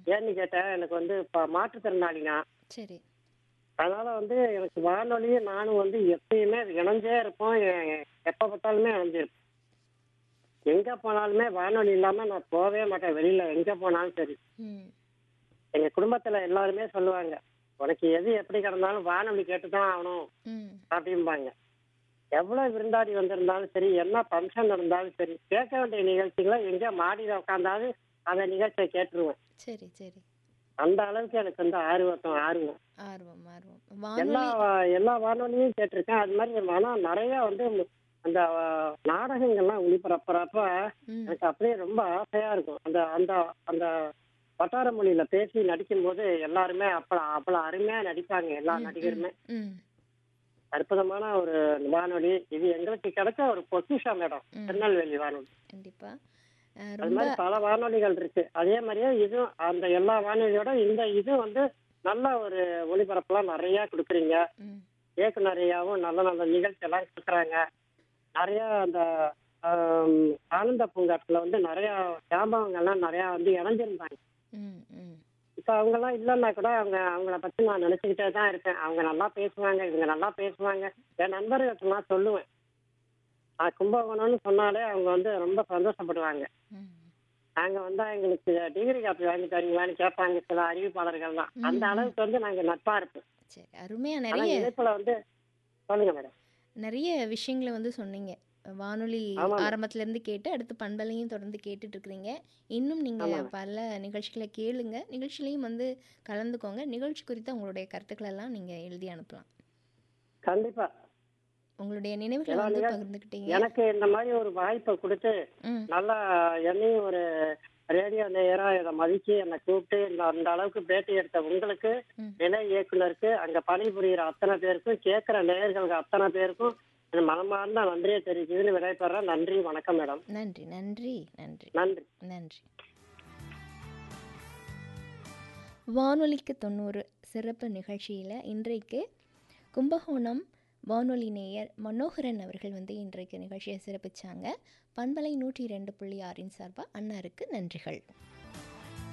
ஏன்னு கேட்டேன் எனக்கு வந்து இப்போ மாற்றுத்திறனாளிங்க சரி அதனால வந்து எனக்கு வானொலியும் நானும் வந்து எப்பயுமே இணைஞ்சே இருப்போம் எ- எ- எப்ப பார்த்தாலுமே இணைஞ்சிருப்போம் எங்க போனாலுமே வானொலி இல்லாம நான் போகவே மாட்டேன் வெளியில எங்க போனாலும் சரி ம் எங்க குடும்பத்துல எல்லாருமே சொல்லுவாங்க உனக்கு எது எப்படி கிடந்தாலும் வானொலி கேட்டுதான் ஆகணும் ம் அப்படிம்பாங்க எவ்வளவு விருந்தாடி வந்திருந்தாலும் சரி என்ன ஃபங்க்ஷன் இருந்தாலும் சரி கேட்க வேண்டிய நிகழ்ச்சிகளை எங்க மாடியில உட்காந்தாலும் அந்த நிகழ்ச்சியை கேட்டுருவேன் சரி சரி அந்த அளவுக்கு எனக்கு வந்து ஆர்வத்தம் ஆர்வம் ஆர்வம் ஆர்வம் எல்லா வானொலி எல்லா வானொலியும் கேட்டிருக்கேன் அது மாதிரி ஆனா நிறைய வந்து அந்த அஹ், நாடகங்கள்லாம் ஒளிபரப்புறப்ப ம் எனக்கு அப்படியே ரொம்ப ஆசையா இருக்கும் அந்த அந்த அந்த வட்டார மொழியில பேசி நடிக்கும்போது எல்லாருமே அப்ப அவ்வளவு அருமையா நடிப்பாங்க எல்லா நடிகருமே ம் அற்புதமான ஒரு வானொலி இது எங்களுக்கு கிடைச்ச ஒரு பொக்கிஷம் மேடம் ம். திருநெல்வேலி வானொலி கண்டிப்பா அஹ் அது ரொம்ப மாதிரி பல வானொலிகள் இருக்கு அதே மாதிரியே இதுவும் அந்த எல்லா வானொலியோட இந்த இது வந்து நல்ல ஒரு ஒளிபரப்புலாம் நிறைய கொடுக்குறீங்க ம் இயக்குனர் ஐயாவும் நல்ல நல்ல நிகழ்ச்சி எல்லாம் கொடுக்குறாங்க நிறைய அந்த ஆம், ஆனந்த பூங்காட்டுல வந்து நிறைய ஞாபகங்கள்லாம் நிறைய வந்து இணைஞ்சிருந்தாங்க ம் ம் இப்ப அவங்க எல்லாம் இல்லைன்னா கூட அவங்க அவங்கள பத்தி நான் நினைச்சுக்கிட்டே தான் இருப்பேன் அவங்க நல்லா பேசுவாங்க இவங்க நல்லா பேசுவாங்க என் நண்பர்கள்ட்ட நான் சொல்லுவேன் நான் கும்பகோணம்னு சொன்னாலே அவங்க வந்து ரொம்ப சந்தோஷப்படுவாங்க ம் நாங்க வந்தா எங்களுக்கு டிகிரி காப்பி வாங்கி தரீங்களான்னு கேட்பாங்க சில அறிவிப்பாளர்கள் தான் அந்த அளவுக்கு வந்து நாங்க நட்பா இருப்போம் சரி அருமையா ஆனா நிறைய இணைப்புல வந்து சொல்லுங்க மேடம் நிறைய விஷயங்களை வந்து சொன்னீங்க வானொலி ஆமாம். ஆரம்பத்துல இருந்து கேட்டு அடுத்து பண்பலையும் தொடர்ந்து கேட்டுட்டு இருக்கிறீங்க இன்னும் நீங்க ஆமாம். பல நிகழ்ச்சிகளை கேளுங்க நிகழ்ச்சிலையும் வந்து கலந்துக்கோங்க நிகழ்ச்சி குறித்த உங்களுடைய கருத்துக்கள் எல்லாம் நீங்க எழுதி அனுப்பலாம் கண்டிப்பா உங்களுடைய நினைவுகளை எல்லா வந்து நிகழ்- பகிர்ந்துக்கிட்டீங்க எனக்கு இந்த மாதிரி ஒரு வாய்ப்பை கொடுத்து ம் நல்லா என்னையும் ஒரு ரேடியோ நேரா இதை மதிச்சு என்னை கூப்பிட்டு இந்த அந்த அளவுக்கு பேட்டி எடுத்த உங்களுக்கு ம். நிலை இயக்குனருக்கு அங்க பணிபுரியிற அத்தனை பேருக்கும் கேட்கிற நேயர்களுக்கு அத்தனை பேருக்கும் என் மனமார்ந்த நன்றியை தெரிவிக்குதுன்னு விடைபெறேன் நன்றி வணக்கம் மேடம் நன்றி நன்றி நன்றி நன்றி நன்றி வானொலிக்கு தொண்ணூறு சிறப்பு நிகழ்ச்சியில் இன்றைக்கு கும்பகோணம் வானொலி நேயர் மனோகரன் அவர்கள் வந்து இன்றைக்கு நிகழ்ச்சியை சிறப்பிச்சாங்க பண்பலை நூற்றி ரெண்டு புள்ளி ஆறின் சார்பாக அன்னாருக்கு நன்றிகள்